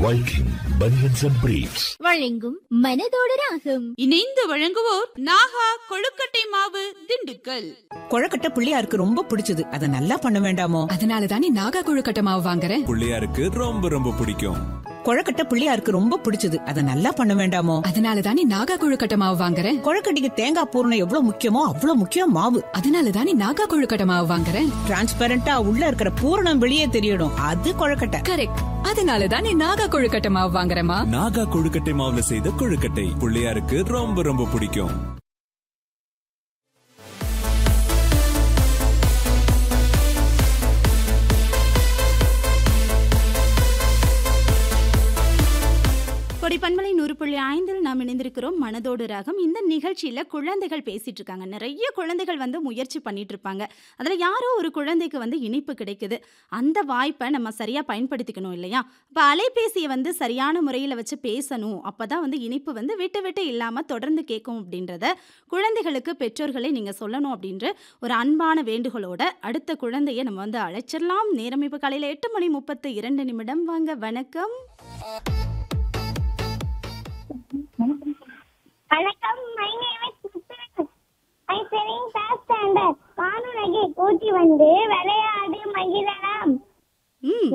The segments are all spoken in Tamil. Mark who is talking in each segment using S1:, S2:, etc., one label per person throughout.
S1: Viking Bunions and Briefs.
S2: வழங்கும் மனதோடு ராகம்
S3: இணைந்து வழங்குவோர் நாகா கொழுக்கட்டை மாவு திண்டுக்கல்
S4: கொழக்கட்டை பிள்ளையாருக்கு ரொம்ப பிடிச்சது அத நல்லா பண்ண வேண்டாமோ
S5: அதனால தானே நாகா கொழுக்கட்டை மாவு வாங்குறேன்
S6: பிள்ளையாருக்கு ரொம்ப ரொம்ப பிடிக்கும்
S4: கொழக்கட்டை பிள்ளையாருக்கு ரொம்ப பிடிச்சது அத நல்லா பண்ண வேண்டாமோ
S5: அதனால தானே நாகா கொழுக்கட்டை மாவு வாங்குறேன்
S4: கொழக்கட்டைக்கு தேங்காய் பூரணம் எவ்வளவு முக்கியமோ அவ்வளவு முக்கியம் மாவு
S5: அதனால தானே நாகா கொழுக்கட்டை மாவு வாங்குறேன்
S4: டிரான்ஸ்பரண்டா உள்ள இருக்கிற பூரணம் வெளியே தெரியணும் அது கொழக்கட்டை
S5: கரெக்ட் அதனால தானே நாகா கொழுக்கட்டை மாவு வாங்குறேமா
S6: நாகா கொழுக்கட்டை மாவுல செய்த கொழுக்கட்டை பிள்ளையாருக்கு ரொம்ப ரொம்ப பிடிக்கும்
S3: கொடி பண்பலை நூறு புள்ளி ஐந்தில் நாம் இணைந்திருக்கிறோம் மனதோடு ராகம் இந்த நிகழ்ச்சியில் குழந்தைகள் பேசிட்டு இருக்காங்க நிறைய குழந்தைகள் வந்து முயற்சி பண்ணிட்டு இருப்பாங்க அதில் யாரோ ஒரு குழந்தைக்கு வந்து இனிப்பு கிடைக்குது அந்த வாய்ப்பை நம்ம சரியாக பயன்படுத்திக்கணும் இல்லையா இப்போ அலைபேசியை வந்து சரியான முறையில் வச்சு பேசணும் அப்போ தான் வந்து இனிப்பு வந்து விட்டு விட்டு இல்லாமல் தொடர்ந்து கேட்கும் அப்படின்றத குழந்தைகளுக்கு பெற்றோர்களை நீங்கள் சொல்லணும் அப்படின்ற ஒரு அன்பான வேண்டுகோளோட அடுத்த குழந்தையை நம்ம வந்து அழைச்சிடலாம் நேரம் இப்போ காலையில் எட்டு மணி முப்பத்து இரண்டு நிமிடம் வாங்க வணக்கம்
S7: வணக்கம் my name is Muthuran I studying first standard வானுலகை கூட்டி வந்து விளையாடு மகிழலாம்
S3: ம்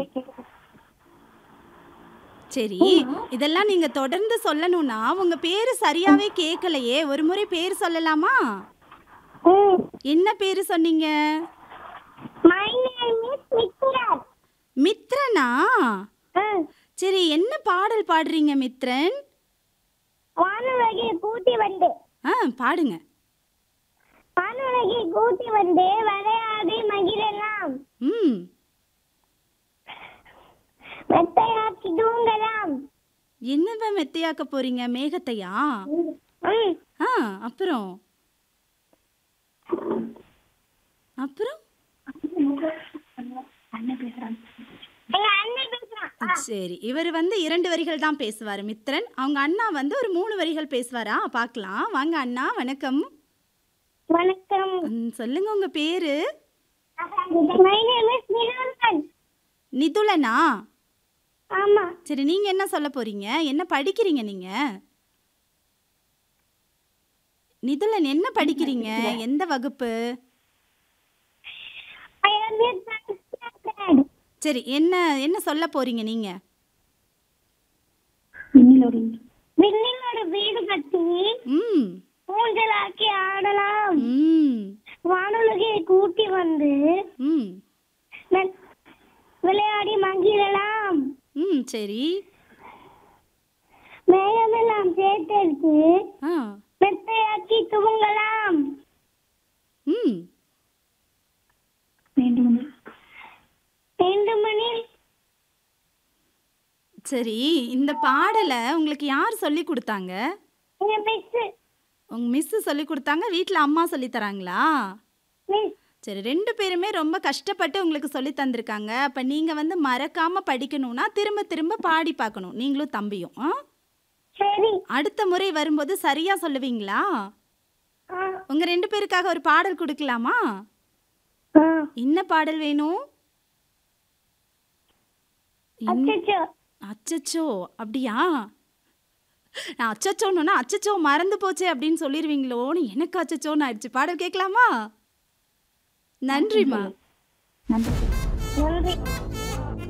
S3: சரி இதெல்லாம் நீங்க தொடர்ந்து சொல்லணும்னா உங்க பேரு சரியாவே கேட்கலையே ஒரு முறை பேர் சொல்லலாமா
S7: ம்
S3: என்ன பேரு சொன்னீங்க
S7: மை நேம் இஸ் மித்ரன்
S3: மித்ரனா
S7: ம்
S3: சரி என்ன பாடல் பாடுறீங்க மித்ரன்
S7: வானுலகை கூட்டி வந்து
S3: ஆ பாடுங்க
S7: வானுலகை கூட்டி வந்து விளையாடு மகிழலாம்
S3: ம்
S7: வெத்தையாக்கி தூங்கலாம்
S3: என்னவ மெத்தையாக்க போறீங்க மேகத்தையா
S7: ம்
S3: ஆ அப்புறம் அப்புறம்
S7: எங்க அண்ணன் பேசுறான்
S3: சரி இவர் வந்து இரண்டு வரிகள் தான் பேசுவார் மித்ரன் அவங்க அண்ணா வந்து ஒரு மூணு வரிகள் பேசுவாரா பார்க்கலாம் வாங்க அண்ணா வணக்கம்
S7: வணக்கம்
S3: ம், சொல்லுங்க உங்க பேரு
S7: மை நேம் இஸ் நிலவன்
S3: நிதுலனா
S7: ஆமா
S3: சரி நீங்க என்ன சொல்ல போறீங்க என்ன படிக்கிறீங்க நீங்க நிதுலன் என்ன படிக்கிறீங்க எந்த வகுப்பு
S7: ஐ அம் இன் ஃபர்ஸ்ட் ஸ்டாண்டர்ட்
S3: சரி என்ன என்ன சொல்ல போறீங்க நீங்க
S7: விண்ணில் ஒரு வீடு கட்டி
S3: ம்
S7: ஊஞ்சலாக்கி ஆடலாம்
S3: ம்
S7: வானுலகை கூட்டி வந்து
S3: ம்
S7: வி- விளையாடி மகிழலாம்
S3: ம் சரி
S7: மேகமெல்லாம் சேர்த்தெடுத்து
S3: ஆ
S7: மெத்தையாக்கி துவங்கலாம்
S3: ம்
S7: வேண்டுமெனில்
S3: சரி இந்த பாடலை உங்களுக்கு யார் சொல்லி கொடுத்தாங்க
S7: எங்க மிஸ்
S3: உங்க மிஸ் சொல்லி கொடுத்தாங்க வீட்டில் அம்மா சொல்லி தராங்களா
S7: மிஸ்
S3: சரி ரெண்டு பேருமே ரொம்ப கஷ்டப்பட்டு உங்களுக்கு சொல்லி தந்திருக்காங்க அப்போ நீங்கள் வந்து மறக்காம படிக்கணும்னா திரும்ப திரும்ப பாடி பார்க்கணும் நீங்களும் தம்பியும் ஆ
S7: சரி
S3: அடுத்த முறை வரும்போது சரியா சொல்லுவீங்களா
S7: ஆ,
S3: உங்க ரெண்டு பேருக்காக ஒரு பாடல் கொடுக்கலாமா
S7: ஆ.
S3: என்ன பாடல் வேணும் என்ன-
S7: அச்சச்சோ
S3: அச்சச்சோ அப்படியா நான் அச்சச்சோன்னா அச்சச்சோ மறந்து போச்சே அப்படின்னு சொல்லிடுவீங்களோன்னு எனக்கு அச்சச்சோன்னு ஆயிடுச்சு பாடல் கேட்கலாமா நன்றிம்மா
S7: நன்றி